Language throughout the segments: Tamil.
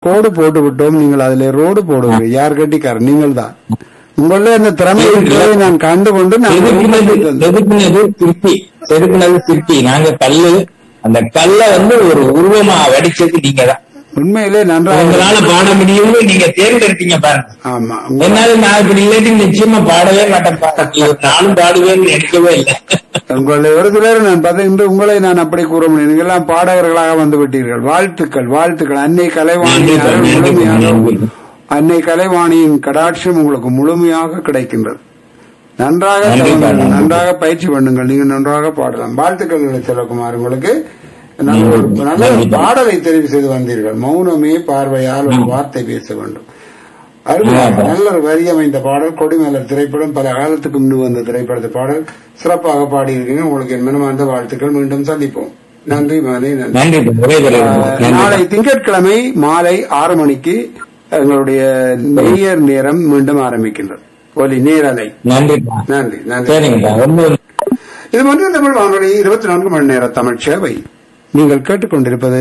கோடு போட்டு விட்டோம் நீங்கள் அதிலே ரோடு போடுவீங்க யார் கட்டிக்காரர் நீங்கள் தான் உங்களே அந்த திறமை இருக்கிறதை நான் கண்டு கொண்டு நான் செதுக்குனது செதுக்குனது சிற்பி செதுக்குனது சிற்பி நாங்க கல்லு அந்த கல்லை வந்து ஒரு உருவமா வடிச்சது நீங்க தான் உண்மையிலே நன்றாக உங்களால பாட முடியும்னு நீங்க தேர்ந்தெடுத்தீங்க பாருங்க ஆமா உங்க- என்னால நான் இப்படி இல்லாட்டி நிச்சயமா பாடவே மாட்டேன் ஒரு நாளும் பாடுவேன்னு நினைக்கவே இல்லை உங்களை ஒரு சிலர் நான் பார்த்தேன் இன்று உங்களை நான் அப்படி கூற முடியும் நீங்கள் எல்லாம் பாடகர்களாக வந்து விட்டீர்கள் வாழ்த்துக்கள் வாழ்த்துக்கள் அன்னை கலைவாணி நன்றி, அருள் நன்றி, முழுமையாக நன்றி. அன்னை கலைவாணியின் கடாட்சம் உங்களுக்கு முழுமையாக கிடைக்கின்றது நன்றாக நன்றி, சொல்லுங்கள். நன்றி. நன்றாக பயிற்சி பண்ணுங்கள் நீங்கள் நன்றாக பாடலாம் வாழ்த்துக்கள் செல்வகுமார் உங்களுக்கு நல்ல ஒரு நல்ல ஒரு பாடலை தெரிவு செய்து வந்தீர்கள் மௌனமே பார்வையால் ஒரு வார்த்தை பேச வேண்டும் அருமையாக நல்ல ஒரு வரி அமைந்த பாடல் கொடிமலர் திரைப்படம் பல காலத்துக்கு முன்பு வந்த திரைப்படத்து பாடல் சிறப்பாக பாடியிருக்கீங்க உங்களுக்கு என் மனமார்ந்த வாழ்த்துக்கள் மீண்டும் சந்திப்போம் நன்றி மகனே நன்றி நன்றி விரைவில் ஆஹ், நாளை திங்கட்கிழமை மாலை ஆறு மணிக்கு எங்களுடைய நேயர் நேரம் மீண்டும் ஆரம்பிக்கின்றது ஒலி நேரலை நன்றி நன்றி நன்றி சரிங்கப்பா ரொம்ப இது மன்ற தமிழ் வானொலி இருபத்தி நான்கு மணி நேர தமிழ் சேவை நீங்கள் கேட்டுக்கொண்டிருப்பது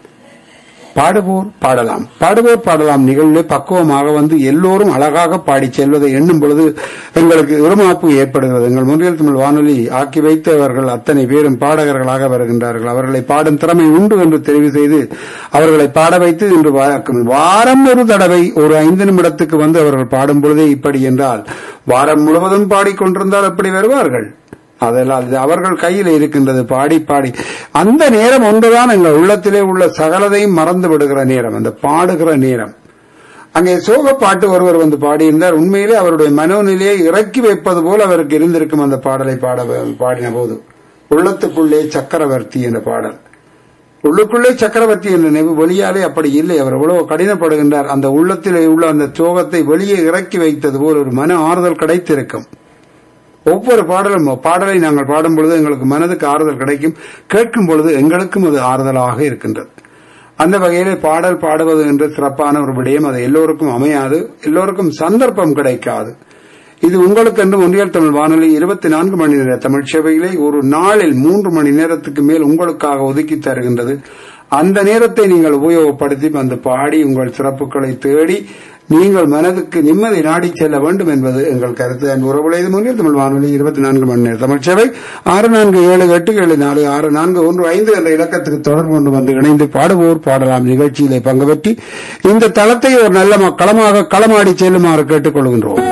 பாடுவோர் பாடலாம் பாடுவோர் பாடலாம் நிகழ்வில் பக்குவமாக வந்து எல்லோரும் அழகாக பாடி செல்வதை எண்ணும் பொழுது எங்களுக்கு இருமாப்பு ஏற்படுகிறது எங்கள் முன்றியல் தமிழ் வானொலி ஆக்கி வைத்தவர்கள் அத்தனை பேரும் பாடகர்களாக வருகின்றார்கள் அவர்களை பாடும் திறமை உண்டு என்று தெரிவு செய்து அவர்களை பாட வைத்து இன்று வா- வாரம் ஒரு தடவை ஒரு ஐந்து நிமிடத்துக்கு வந்து அவர்கள் பாடும் பொழுதே இப்படி என்றால் வாரம் முழுவதும் பாடிக்கொண்டிருந்தால் எப்படி வருவார்கள் அதெல்லாம் அது அவர்கள் கையில் இருக்கின்றது பாடி பாடி அந்த நேரம் ஒன்றுதான் எங்கள் உள்ளத்திலே உள்ள சகலதையும் மறந்து விடுகிற நேரம் அந்த பாடுகிற நேரம் அங்கே சோக பாட்டு ஒருவர் வந்து பாடியிருந்தார் உண்மையிலே அவருடைய மனோநிலையை இறக்கி வைப்பது போல் அவருக்கு இருந்திருக்கும் அந்த பாடலை பாட பாடின போது உள்ளத்துக்குள்ளே சக்கரவர்த்தி என்ற பாடல் உள்ளுக்குள்ளே சக்கரவர்த்தி என்ற நினைவு வெளியாலே அப்படி இல்லை அவர் எவ்வளவு கடினப்படுகின்றார் அந்த உள்ளத்திலே உள்ள அந்த சோகத்தை வெளியே இறக்கி வைத்தது போல் ஒரு மன ஆறுதல் கிடைத்திருக்கும் ஒவ்வொரு பாடலும் பாடலை நாங்கள் பாடும் பொழுது எங்களுக்கு மனதுக்கு ஆறுதல் கிடைக்கும் கேட்கும் பொழுது எங்களுக்கும் அது ஆறுதலாக இருக்கின்றது அந்த வகையிலே பாடல் பாடுவது என்ற சிறப்பான ஒரு விடயம் அது எல்லோருக்கும் அமையாது எல்லோருக்கும் சந்தர்ப்பம் கிடைக்காது இது உங்களுக்கு என்று ஒன்றியல் தமிழ் வானொலி இருபத்தி நான்கு மணி நேர தமிழ் சேவையிலே ஒரு நாளில் மூன்று மணி நேரத்துக்கு மேல் உங்களுக்காக ஒதுக்கி தருகின்றது அந்த நேரத்தை நீங்கள் உபயோகப்படுத்தி அந்த பாடி உங்கள் சிறப்புகளை தேடி நீங்கள் மனதுக்கு நிம்மதி நாடி செல்ல வேண்டும் என்பது எங்கள் கருத்து அன்பு உறவுகளை இது முன்னில் தமிழ் வானொலி இருபத்தி நான்கு மணி நேர தமிழ் சேவை ஆறு நான்கு ஏழு எட்டு ஏழு நாலு ஆறு நான்கு ஒன்று ஐந்து என்ற இலக்கத்துக்கு தொடர்பு கொண்டு வந்து இணைந்து பாடுவோர் பாடலாம் நிகழ்ச்சியிலே பங்கு பெற்றி இந்த தளத்தை ஒரு நல்ல களமாக களமாடி செல்லுமாறு கேட்டுக் கொள்கின்றோம்